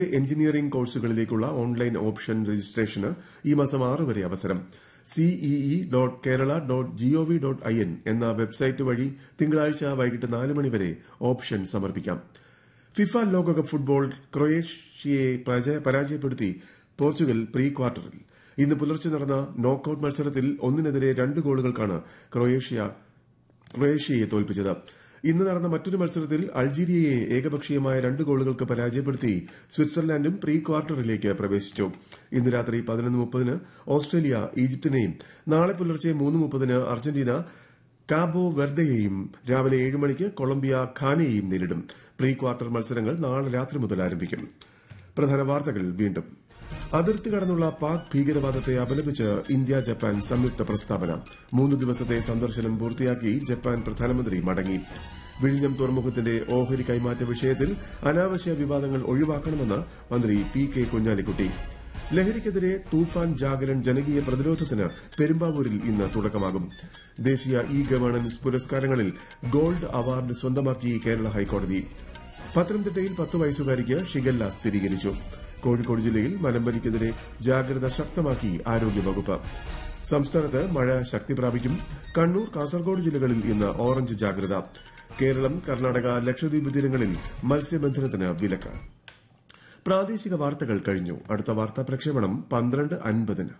engineering കോഴ്സുകളിലേക്കുള്ള online option രജിസ്ട്രേഷന് ഈ മാസം ആറ് വരെ അവസരം CEE dot Kerala dot GOV dot I N എന്ന വെബ്സൈറ്റ് വഴി തിങ്കളാഴ്ച വൈകിട്ട് നാല് മണി വരെ ഓപ്ഷൻ സമർപ്പിക്കാം ഫിഫ ലോകകപ്പ് ഫുട്ബോൾ ക്രൊയേഷ്യയെ പരാജയപ്പെടുത്തി പോർച്ചുഗൽ പ്രീ ക്വാർട്ടറിൽ ഇന്ന് പുലർച്ചെ നടന്ന നോക്കൌട്ട് മത്സരത്തിൽ ഒന്നിനെതിരെ രണ്ട് ഗോളുകൾക്കാണ് ക്രൊയേഷ്യയെ തോൽപ്പിച്ചത് ഇന്ന് നടന്ന മറ്റൊരു മത്സരത്തിൽ അൾജീരിയയെ ഏകപക്ഷീയമായ രണ്ട് ഗോളുകൾക്ക് പരാജയപ്പെടുത്തി സ്വിറ്റ്സർലാൻഡും പ്രീ ക്വാർട്ടറിലേക്ക് പ്രവേശിച്ചു ഇന്ന് രാത്രി പതിനൊന്ന് മുപ്പതിന് ഓസ്ട്രേലിയ ഈജിപ്തിനെയും നാളെ പുലർച്ചെ മൂന്ന് മുപ്പതിന് അർജന്റീന കാബോ വെർഡയെയും രാവിലെ ഏഴ് മണിക്ക് കൊളംബിയ ഖാനെയും നേരിടും പ്രീ ക്വാർട്ടർ മത്സരങ്ങൾ നാളെ രാത്രി മുതൽ ആരംഭിക്കും പ്രധാന വാർത്തകൾ വീണ്ടും അതിർത്തി കടന്നുള്ള പാക് ഭീകരവാദത്തെ അപലപിച്ച് ഇന്ത്യ ജപ്പാൻ സംയുക്ത പ്രസ്താവന മൂന്ന് ദിവസത്തെ സന്ദർശനം പൂർത്തിയാക്കി ജപ്പാൻ പ്രധാനമന്ത്രി മടങ്ങി വിഴിഞ്ഞം തുറമുഖത്തിന്റെ ഓഹരി കൈമാറ്റ വിഷയത്തിൽ അനാവശ്യ വിവാദങ്ങൾ ഒഴിവാക്കണമെന്ന് മന്ത്രി പി കെ കുഞ്ഞാലിക്കുട്ടി ലഹരിക്കെതിരെ തൂഫാൻ ജാഗരൺ ജനകീയ പ്രതിരോധത്തിന് പെരുമ്പാവൂരിൽ ഇന്ന് തുടക്കമാകും ദേശീയ ഇ ഗവേണൻസ് പുരസ്കാരങ്ങളിൽ ഗോൾഡ് അവാർഡ് സ്വന്തമാക്കി കേരള ഹൈക്കോടതി പത്തനംതിട്ടയിൽ പത്ത് വയസ്സുകാരിക്ക് ഷിഗല്ല സ്ഥിരീകരിച്ചു കോഴിക്കോട് ജില്ലയിൽ മലമ്പനിക്കെതിരെ ജാഗ്രത ശക്തമാക്കി ആരോഗ്യവകുപ്പ് സംസ്ഥാനത്ത് മഴ ശക്തി പ്രാപിക്കും കണ്ണൂർ കാസർഗോഡ് ജില്ലകളിൽ ഇന്ന് ഓറഞ്ച് ജാഗ്രത കേരളം കർണാടക ലക്ഷദ്വീപ് തീരങ്ങളിൽ മത്സ്യബന്ധനത്തിന് വിലക്ക് പ്രാദേശിക വാർത്തകൾ കഴിഞ്ഞു അടുത്ത വാർത്താ പ്രക്ഷേപണം പന്ത്രണ്ട് അൻപതിന്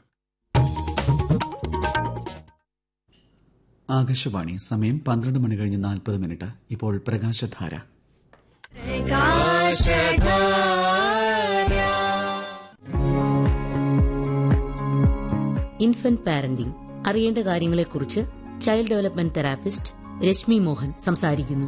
ആകാശവാണി സമയം പന്ത്രണ്ട് മണി കഴിഞ്ഞ് നാൽപ്പത് മിനിറ്റ് ഇപ്പോൾ പ്രകാശധാര ഇൻഫന്റ് പാരന്റിംഗ് അറിയേണ്ട കാര്യങ്ങളെക്കുറിച്ച് child development therapist Reshmi Mohan സംസാരിക്കുന്നു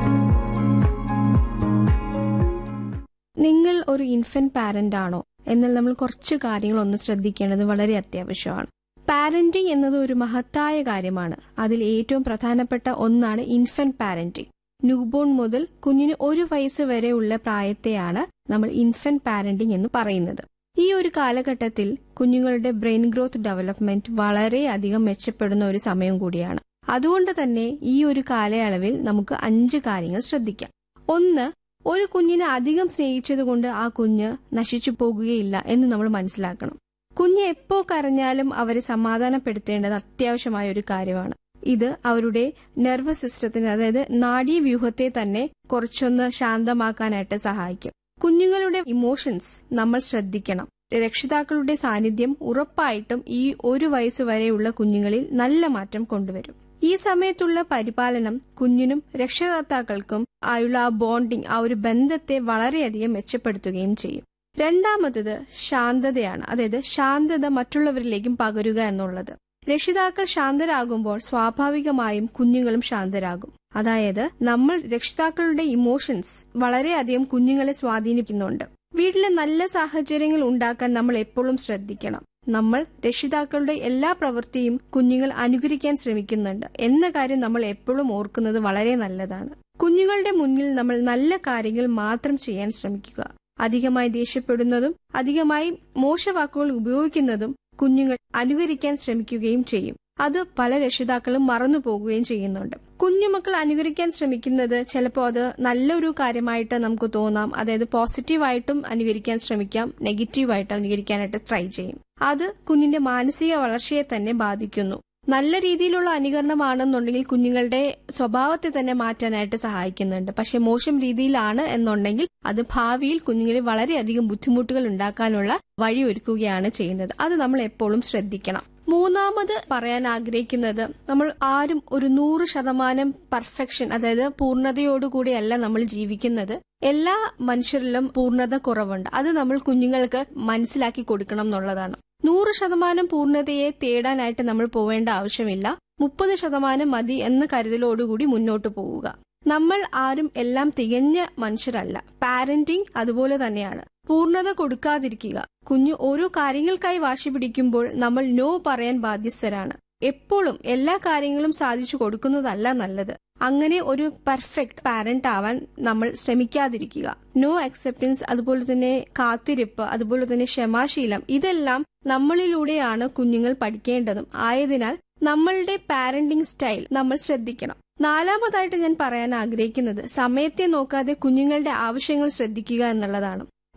നിങ്ങൾ ഒരു ഇൻഫന്റ് പാരന്റ് ആണോ എന്നാൽ നമ്മൾ കുറച്ച് കാര്യങ്ങൾ ഒന്ന് ശ്രദ്ധിക്കേണ്ടത് വളരെ അത്യാവശ്യമാണ് പാരന്റിംഗ് എന്നത് ഒരു മഹത്തായ കാര്യമാണ് അതിൽ ഏറ്റവും പ്രധാനപ്പെട്ട ഒന്നാണ് ഇൻഫന്റ് പാരന്റിംഗ് ന്യൂബോൺ മുതൽ കുഞ്ഞിന് ഒരു വയസ്സ് വരെയുള്ള പ്രായത്തെയാണ് നമ്മൾ ഇൻഫന്റ് പാരന്റിംഗ് എന്ന് പറയുന്നത് ഈ ഒരു കാലഘട്ടത്തിൽ കുഞ്ഞുങ്ങളുടെ ബ്രെയിൻ ഗ്രോത്ത് ഡെവലപ്മെന്റ് വളരെയധികം മെച്ചപ്പെടുന്ന ഒരു സമയം കൂടിയാണ് അതുകൊണ്ട് തന്നെ ഈ ഒരു കാലയളവിൽ നമുക്ക് അഞ്ച് കാര്യങ്ങൾ ശ്രദ്ധിക്കാം ഒന്ന് ഒരു കുഞ്ഞിനെ അധികം സ്നേഹിച്ചതുകൊണ്ട് ആ കുഞ്ഞ് നശിച്ചു പോകുകയില്ല എന്ന് നമ്മൾ മനസ്സിലാക്കണം കുഞ്ഞ് എപ്പോ കരഞ്ഞാലും അവരെ സമാധാനപ്പെടുത്തേണ്ടത് അത്യാവശ്യമായ ഒരു കാര്യമാണ് ഇത് അവരുടെ നെർവസ് സിസ്റ്റത്തിന് അതായത് നാഡീവ്യൂഹത്തെ തന്നെ കുറച്ചൊന്ന് ശാന്തമാക്കാനായിട്ട് സഹായിക്കും കുഞ്ഞുങ്ങളുടെ ഇമോഷൻസ് നമ്മൾ ശ്രദ്ധിക്കണം രക്ഷിതാക്കളുടെ സാന്നിധ്യം ഉറപ്പായിട്ടും ഈ ഒരു വയസ്സ് വരെയുള്ള കുഞ്ഞുങ്ങളിൽ നല്ല മാറ്റം കൊണ്ടുവരും ഈ സമയത്തുള്ള പരിപാലനം കുഞ്ഞിനും രക്ഷകർത്താക്കൾക്കും ആയുള്ള ആ ബോണ്ടിങ് ആ ഒരു ബന്ധത്തെ വളരെയധികം മെച്ചപ്പെടുത്തുകയും ചെയ്യും രണ്ടാമത്തത് ശാന്തതയാണ് അതായത് ശാന്തത മറ്റുള്ളവരിലേക്കും പകരുക എന്നുള്ളത് രക്ഷിതാക്കൾ ശാന്തരാകുമ്പോൾ സ്വാഭാവികമായും കുഞ്ഞുങ്ങളും ശാന്തരാകും അതായത് നമ്മൾ രക്ഷിതാക്കളുടെ ഇമോഷൻസ് വളരെയധികം കുഞ്ഞുങ്ങളെ സ്വാധീനിക്കുന്നുണ്ട് വീട്ടിലെ നല്ല സാഹചര്യങ്ങൾ ഉണ്ടാക്കാൻ നമ്മൾ എപ്പോഴും ശ്രദ്ധിക്കണം നമ്മൾ രക്ഷിതാക്കളുടെ എല്ലാ പ്രവൃത്തിയും കുഞ്ഞുങ്ങൾ അനുകരിക്കാൻ ശ്രമിക്കുന്നുണ്ട് എന്ന കാര്യം നമ്മൾ എപ്പോഴും ഓർക്കുന്നത് വളരെ നല്ലതാണ് കുഞ്ഞുങ്ങളുടെ മുന്നിൽ നമ്മൾ നല്ല കാര്യങ്ങൾ മാത്രം ചെയ്യാൻ ശ്രമിക്കുക അധികമായി ദേഷ്യപ്പെടുന്നതും അധികമായി മോശവാക്കുകൾ ഉപയോഗിക്കുന്നതും കുഞ്ഞുങ്ങൾ അനുകരിക്കാൻ ശ്രമിക്കുകയും ചെയ്യും അത് പല രക്ഷിതാക്കളും മറന്നു പോകുകയും ചെയ്യുന്നുണ്ട് കുഞ്ഞുമക്കൾ അനുകരിക്കാൻ ശ്രമിക്കുന്നത് ചിലപ്പോൾ അത് നല്ലൊരു കാര്യമായിട്ട് നമുക്ക് തോന്നാം അതായത് പോസിറ്റീവായിട്ടും അനുകരിക്കാൻ ശ്രമിക്കാം നെഗറ്റീവായിട്ട് അനുകരിക്കാനായിട്ട് ട്രൈ ചെയ്യും അത് കുഞ്ഞിന്റെ മാനസിക വളർച്ചയെ തന്നെ ബാധിക്കുന്നു നല്ല രീതിയിലുള്ള അനുകരണമാണെന്നുണ്ടെങ്കിൽ കുഞ്ഞുങ്ങളുടെ സ്വഭാവത്തെ തന്നെ മാറ്റാനായിട്ട് സഹായിക്കുന്നുണ്ട് പക്ഷെ മോശം രീതിയിലാണ് എന്നുണ്ടെങ്കിൽ അത് ഭാവിയിൽ കുഞ്ഞുങ്ങളിൽ വളരെയധികം ബുദ്ധിമുട്ടുകൾ ഉണ്ടാക്കാനുള്ള വഴിയൊരുക്കുകയാണ് ചെയ്യുന്നത് അത് നമ്മൾ എപ്പോഴും ശ്രദ്ധിക്കണം മൂന്നാമത് പറയാൻ ആഗ്രഹിക്കുന്നത് നമ്മൾ ആരും ഒരു നൂറ് ശതമാനം പെർഫെക്ഷൻ അതായത് പൂർണ്ണതയോടുകൂടിയല്ല നമ്മൾ ജീവിക്കുന്നത് എല്ലാ മനുഷ്യരിലും പൂർണ്ണത കുറവുണ്ട് അത് നമ്മൾ കുഞ്ഞുങ്ങൾക്ക് മനസ്സിലാക്കി കൊടുക്കണം എന്നുള്ളതാണ് നൂറ് ശതമാനം പൂർണ്ണതയെ തേടാനായിട്ട് നമ്മൾ പോവേണ്ട ആവശ്യമില്ല മുപ്പത് ശതമാനം മതി എന്ന കരുതലോടുകൂടി മുന്നോട്ട് പോവുക നമ്മൾ ആരും എല്ലാം തികഞ്ഞ മനുഷ്യരല്ല പാരന്റിംഗ് അതുപോലെ തന്നെയാണ് പൂർണ്ണത കൊടുക്കാതിരിക്കുക കുഞ്ഞു ഓരോ കാര്യങ്ങൾക്കായി വാശി പിടിക്കുമ്പോൾ നമ്മൾ നോ പറയാൻ ബാധ്യസ്ഥരാണ് എപ്പോഴും എല്ലാ കാര്യങ്ങളും സാധിച്ചു കൊടുക്കുന്നതല്ല നല്ലത് അങ്ങനെ ഒരു പെർഫെക്റ്റ് പാരന്റ് ആവാൻ നമ്മൾ ശ്രമിക്കാതിരിക്കുക നോ അക്സെപ്റ്റൻസ് അതുപോലെ തന്നെ കാത്തിരിപ്പ് അതുപോലെ തന്നെ ക്ഷമാശീലം ഇതെല്ലാം നമ്മളിലൂടെയാണ് കുഞ്ഞുങ്ങൾ പഠിക്കേണ്ടതും ആയതിനാൽ നമ്മളുടെ പാരന്റിംഗ് സ്റ്റൈൽ നമ്മൾ ശ്രദ്ധിക്കണം നാലാമതായിട്ട് ഞാൻ പറയാൻ ആഗ്രഹിക്കുന്നത് സമയത്തെ നോക്കാതെ കുഞ്ഞുങ്ങളുടെ ആവശ്യങ്ങൾ ശ്രദ്ധിക്കുക എന്നുള്ളതാണ്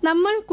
നമ്മൾ